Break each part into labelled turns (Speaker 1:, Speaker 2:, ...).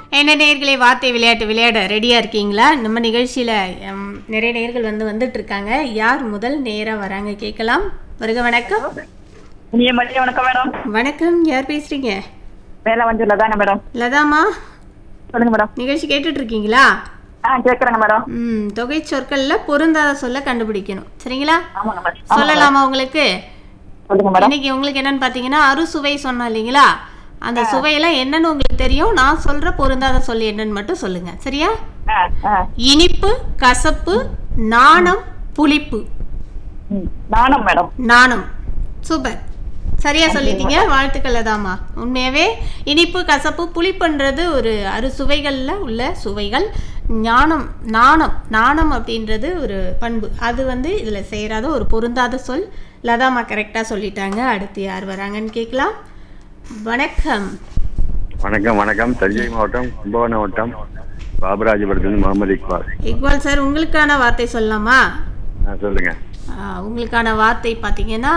Speaker 1: என்ன நேயர்களே வார்த்தை விளையாட்டு விளையாட ரெடியா இருக்கீங்களா நம்ம நிகழ்ச்சியில ம், நிறைய நேயர்கள் வந்து வந்துட்டு இருக்காங்க யார் முதல் நேரா வராங்க கேட்கலாம் வருக வணக்கம்
Speaker 2: இனிய மதிய வணக்கம் மேடம்
Speaker 1: வணக்கம் யார் பேசுறீங்க
Speaker 2: வேலை வஞ்சூர்ல தாங்க மேடம்
Speaker 1: லதாமா
Speaker 2: சொல்லுங்க மேடம்
Speaker 1: நிகழ்ச்சி கேட்டுட்டு இருக்கீங்களா
Speaker 2: ஆ கேட்குறேங்க மேடம்
Speaker 1: ம் தொகை சொற்கள்ல பொருந்தாத சொல்ல கண்டுபிடிக்கணும் சரிங்களா
Speaker 2: ஆமாங்க மேடம்
Speaker 1: சொல்லலாமா உங்களுக்கு
Speaker 2: சொல்லுங்க மேடம்
Speaker 1: இன்னைக்கு உங்களுக்கு என்னன்னு பாத்தீங்கன்னா அறுசுவை சொன்னோம் இல்லைங்களா அந்த சுவையெல்லாம் என்னன்னு உங்களுக்கு தெரியும் நான் சொல்ற பொருந்தாத சொல் என்னன்னு மட்டும் சொல்லுங்க சரியா
Speaker 2: ஆ ஆ
Speaker 1: இனிப்பு கசப்பு நாணம் புளிப்பு
Speaker 2: ம். நானும் மேடம்
Speaker 1: நாணம் சூப்பர் சரியா சொல்லிட்டீங்க வாழ்த்துக்கள் அதாம்மா உண்மையாவே இனிப்பு கசப்பு புளிப்புன்றது ஒரு அறு சுவைகளில் உள்ள சுவைகள் ஞானம் நாணம் நாணம் அப்படின்றது ஒரு பண்பு அது வந்து இதில் சேராத ஒரு பொருந்தாத சொல் லதாமா கரெக்டாக சொல்லிட்டாங்க அடுத்து யார் வராங்கன்னு கேட்கலாம் வணக்கம்
Speaker 3: வணக்கம் வணக்கம் தஞ்சை மாவட்டம் கும்பகோணம் மாவட்டம் பாபராஜபுரத்துலேருந்து முகமது இக்பால்
Speaker 1: இக்பால் சார் உங்களுக்கான வார்த்தை சொல்லலாமா
Speaker 3: ஆ சொல்லுங்க
Speaker 1: ஆ, உங்களுக்கான வார்த்தை பார்த்தீங்கன்னா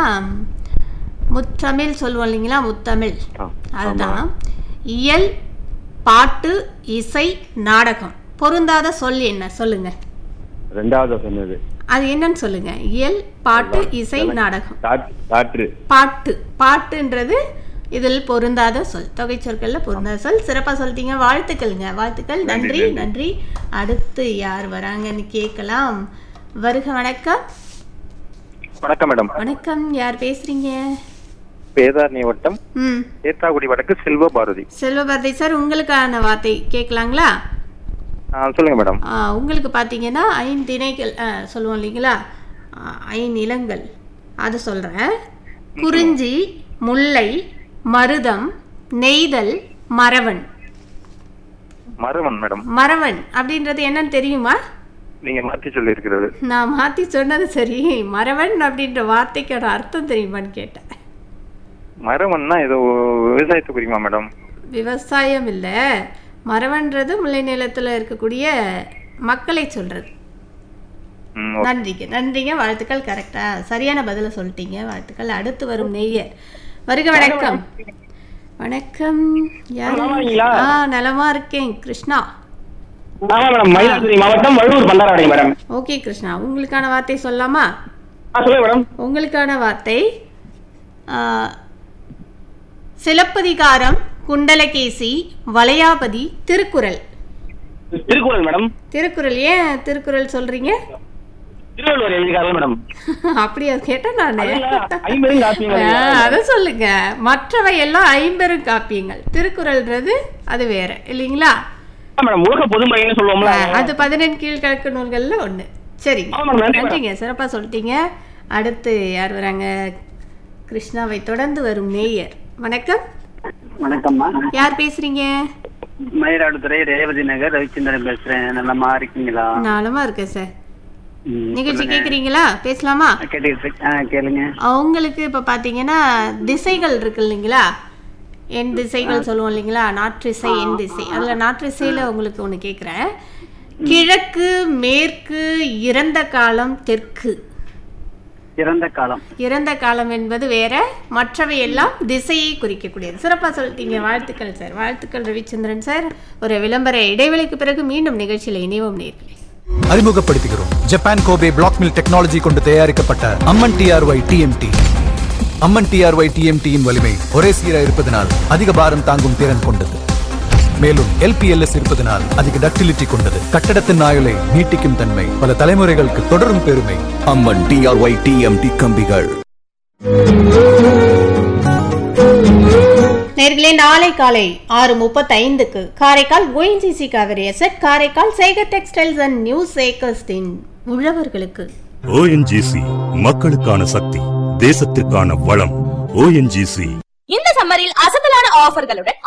Speaker 1: முத்தமிழ் சொல்லுவோம் இல்லைங்களா முத்தமிழ்
Speaker 3: ஆ,
Speaker 1: அதுதான் இயல் பாட்டு இசை நாடகம் பொருந்தாத சொல் என்ன சொல்லுங்க
Speaker 3: ரெண்டாவது சொன்னது
Speaker 1: அது என்னன்னு சொல்லுங்க இயல் பாட்டு இசை நாடகம்
Speaker 3: காற்று காற்று
Speaker 1: பாட்டு பாட்டுன்றது இதில் பொருந்தாத சொல் தொகை சொற்கள்ல பொருந்தாத சொல் சிறப்பா சொல்லிட்டீங்க வாழ்த்துக்கள்ங்க வாழ்த்துக்கள் நன்றி நன்றி அடுத்து யார் வராங்கன்னு கேட்கலாம் வருக வணக்கம்
Speaker 4: வணக்கம் மேடம்
Speaker 1: வணக்கம் யார் பேசுறீங்க
Speaker 4: வேதாரண்ய வட்டம்
Speaker 1: ம்
Speaker 4: ஏத்தாக்குடி வடக்கு செல்வ பாரதி
Speaker 1: செல்வபாரதி சார் உங்களுக்கான வார்த்தை கேட்கலாங்களா
Speaker 4: ஆ, சொல்லுங்க மேடம்
Speaker 1: ஆ, உங்களுக்கு பார்த்தீங்கன்னா ஐந்திணைகள் ஆ, சொல்லுவோம் இல்லைங்களா ஆ, ஐநிலங்கள் அது சொல்கிறேன் குறிஞ்சி முல்லை மருதம் நெய்தல் மரவன்
Speaker 4: மருவன் மேடம்
Speaker 1: மரவன் அப்படின்றது என்னன்னு தெரியுமா
Speaker 4: நீங்க மாத்தி சொல்லி இருக்கிறது
Speaker 1: நான் மாற்றி சொன்னது சரி மரவன் அப்படின்ற வார்த்தைக்கான அர்த்தம் தெரியுமான்னு கேட்டேன்
Speaker 4: மரவன்னா ஏதோ விவசாயத்தை குறிக்குமா மேடம்
Speaker 1: விவசாயம் இல்லை மரவன்றது முல்லை நிலத்தில் இருக்கக்கூடிய மக்களை சொல்கிறது
Speaker 4: ம், ஓகே.
Speaker 1: நன்றிங்க நன்றிங்க வாழ்த்துக்கள் கரெக்டா சரியான பதில சொல்லிட்டீங்க வாழ்த்துக்கள் அடுத்து வரும் நேயர் வருக வணக்கம் வணக்கம் யாரு ஆ நலமா இருக்கேன் கிருஷ்ணா
Speaker 5: ஆமா மேடம் மயிலாடுதுறை மாவட்டம் வழுவூர் பண்டாரவாடி மேடம்
Speaker 1: ஓகே கிருஷ்ணா உங்களுக்கான வார்த்தை சொல்லலாமா
Speaker 5: ஆ சொல்லுங்க மேடம்
Speaker 1: உங்களுக்கான வார்த்தை ஆ, சிலப்பதிகாரம் குண்டலகேசி வளையாபதி திருக்குறள்
Speaker 5: திருக்குறள் மேடம்
Speaker 1: திருக்குறள் ஏன் திருக்குறள் சொல்றீங்க
Speaker 5: திருவள்ளுவர் எழுதிக்காரங்க மேடம்
Speaker 1: அப்படியா கேட்டேன் நானு
Speaker 5: ஐம்பதும் காப்பியங்கள்
Speaker 1: ஆ, அத சொல்லுங்க மற்றவை எல்லாம் ஐம்பெரும் காப்பியங்கள் திருக்குறள்ன்றது அது வேற இல்லைங்களா
Speaker 5: ஆ, மேடம் உலக பொதுமறைன்னு சொல்லுவோம்ல
Speaker 1: ஆ, அது பதினெண் கீழ்கணக்கு நூல்கள்ல ஒண்ணு சரிங்க
Speaker 5: ஆமா, மேடம். நன்றி,
Speaker 1: நன்றிங்க சிறப்பா சொல்லிட்டீங்க அடுத்து யார் வராங்க கிருஷ்ணாவை தொடர்ந்து வரும் நேயர் வணக்கம்
Speaker 6: வணக்கம்மா
Speaker 1: யார் பேசுறீங்க
Speaker 6: மயிலாடுதுறை ரேவதி நகர் ரவிச்சந்திரன் பேசுறேன் நல்லமா இருக்கீங்களா
Speaker 1: நாளமா இருக்கேன் சார்
Speaker 6: ம்,
Speaker 1: நிகழ்ச்சி
Speaker 6: சொல்லுங்க.
Speaker 1: கேக்குறீங்களா பேசலாமா
Speaker 6: கேட்டுக்கிட்டு இருக்கேன். ஆ, கேளுங்க
Speaker 1: அவங்களுக்கு இப்ப பாத்தீங்கன்னா திசைகள் இருக்கு இல்லைங்களா என் திசைகள் சொல்லுவோம் இல்லைங்களா நாற்றிசை என் திசை அதுல நாற்றிசையில உங்களுக்கு ஒண்ணு கேக்குறேன் கிழக்கு மேற்கு இறந்த காலம் தெற்கு
Speaker 6: இறந்த காலம்
Speaker 1: இறந்த காலம் என்பது வேற மற்றவை எல்லாம் திசையை குறிக்கக்கூடியது சிறப்பா சொல்லிட்டீங்க வாழ்த்துக்கள் சார் வாழ்த்துக்கள் ரவிச்சந்திரன் சார் ஒரு விளம்பர இடைவெளிக்கு பிறகு மீண்டும் நிகழ்ச்சியில இணைவோம் நேர்களே
Speaker 7: அறிமுகப்படுத்துகிறோம் Japan Kobe block mill technology கொண்டு தயாரிக்கப்பட்ட Amman TRY TMT Amman TRY டிஎம்டியின் வலிமை ஒரே சீராக இருப்பதனால் அதிக பாரம் தாங்கும் திறன் கொண்டது மேலும் எல்பிஎல்எஸ் இருப்பதனால் அதிக டக்டிலிட்டி கொண்டது கட்டடத்தின் ஆயுளை நீட்டிக்கும் தன்மை பல தலைமுறைகளுக்கு தொடரும் பெருமை
Speaker 8: அம்மன் டிஆர்ஒய் டிஎம்டி கம்பிகள்
Speaker 1: நேர்களே நாளை காலை ஆறு முப்பத்தைந்துக்கு Karaikal ONGC Kaveri Z Karaikal Sekar textiles and new சேக்கர்ஸ்டின் உழவர்களுக்கு
Speaker 9: ஓஎன்ஜிசி மக்களுக்கான சக்தி தேசத்திற்கான வளம் ஓஎன்ஜிசி
Speaker 10: இந்த சம்மரில் அசத்தலான ஆஃபர்களுடன்